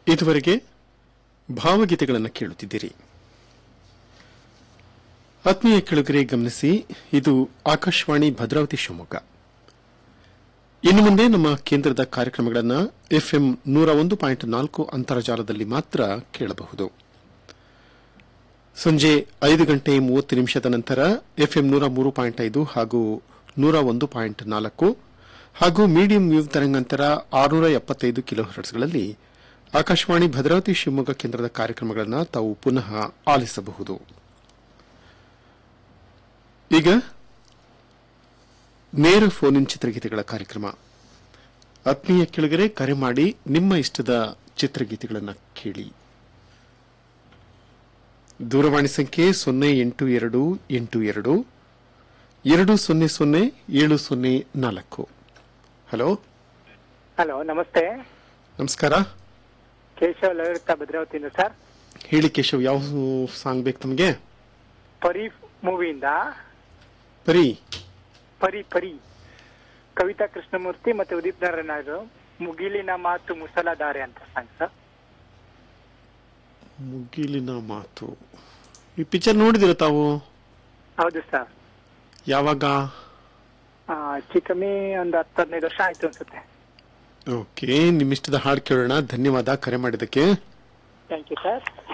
ಇದುವರೆಗೆ ಭಾವಗೀತೆಗಳನ್ನು ಕೇಳುತ್ತಿದ್ದೀರಿ ಆತ್ಮೀಯ ಕೆಳಗರೆ ಗಮನಿಸಿ ಇದು ಆಕಾಶವಾಣಿ ಭದ್ರಾವತಿ ಶಿವಮೊಗ್ಗ ಇನ್ನು ಮುಂದೆ ನಮ್ಮ ಕೇಂದ್ರದ ಕಾರ್ಯಕ್ರಮಗಳನ್ನು ಎಫ್ಎಂ ನೂರ ಒಂದು ಪಾಯಿಂಟ್ ನಾಲ್ಕು ಅಂತರ್ಜಾಲದಲ್ಲಿ ಮಾತ್ರ ಕೇಳಬಹುದು ಸಂಜೆ ಐದು ಗಂಟೆ ಮೂವತ್ತು ನಿಮಿಷದ ನಂತರ ಎಫ್ಎಂ ನೂರ ಮೂರು ಪಾಯಿಂಟ್ ಐದು ಹಾಗೂ ನೂರ ಒಂದು ಪಾಯಿಂಟ್ ನಾಲ್ಕು ಹಾಗೂ ಮೀಡಿಯಂ ವೇವ್ ತರಂಗಾಂತರ ಆರುನೂರ ಎಪ್ಪತ್ತೈದು ಕಿಲೋ ಹರ್ಟ್ಸ್ಗಳಲ್ಲಿ ಆಕಾಶವಾಣಿ ಭದ್ರಾವತಿ ಶಿವಮೊಗ್ಗ ಕೇಂದ್ರದ ಕಾರ್ಯಕ್ರಮಗಳನ್ನು ತಾವು ಪುನಃ ಆಲಿಸಬಹುದು ಈಗ ನೇರ ಫೋನ್ ಇನ್ ಚಿತ್ರಗೀತೆಗಳ ಕಾರ್ಯಕ್ರಮ ಆತ್ಮೀಯ ಕೆಳಗರೆ ಕರೆ ಮಾಡಿ ನಿಮ್ಮ ಇಷ್ಟದ ಚಿತ್ರಗೀತೆಗಳನ್ನು ಕೇಳಿ ದೂರವಾಣಿ ಸಂಖ್ಯೆ ಸೊನ್ನೆ ಎಂಟು ಎರಡು ಎಂಟು ಎರಡು ಎರಡು ಸೊನ್ನೆ ಸೊನ್ನೆ ಏಳು ಸೊನ್ನೆ ನಾಲ್ಕು ಹಲೋ ಹಲೋ ನಮಸ್ತೆ ನಮಸ್ಕಾರ ಕೇಶವ್ ಲಲಿತಾ ಭದ್ರಾವತಿಯಿಂದ ಸರ್ ಹೇಳಿ ಕೇಶವ್ ಯಾವ ಸಾಂಗ್ ಬೇಕು ತಮಗೆ ಪರಿ ಮೂವಿಯಿಂದ ಬರೀ ಪರಿ ಪರಿ ಕವಿತಾ ಕೃಷ್ಣಮೂರ್ತಿ ಮತ್ತೆ ಉದಿತ್ ನಾರಾಯಣ ಅವರು ಮುಗಿಲಿನ ಮಾತು ಮುಸಲಧಾರೆ ಅಂತ ಸಾಂಗ್ ಸರ್ ಮುಗಿಲಿನ ಮಾತು ಈ ಪಿಕ್ಚರ್ ನೋಡಿದಿರ ತಾವು ಹೌದು ಸರ್ ಯಾವಾಗ ಹೆಚ್ಚು ಕಮ್ಮಿ ಒಂದು ಹತ್ತು ಹದಿನೈದು ವರ್ಷ ಆಯ್ತು ಅನ್ಸುತ್ತೆ ಓಕೆ ನಿಮ್ಮಿಷ್ಟದ ಹಾಡು ಕೇಳೋಣ ಧನ್ಯವಾದ ಕರೆ ಮಾಡಿದ್ದಕ್ಕೆ ಥ್ಯಾಂಕ್ ಯು ಸರ್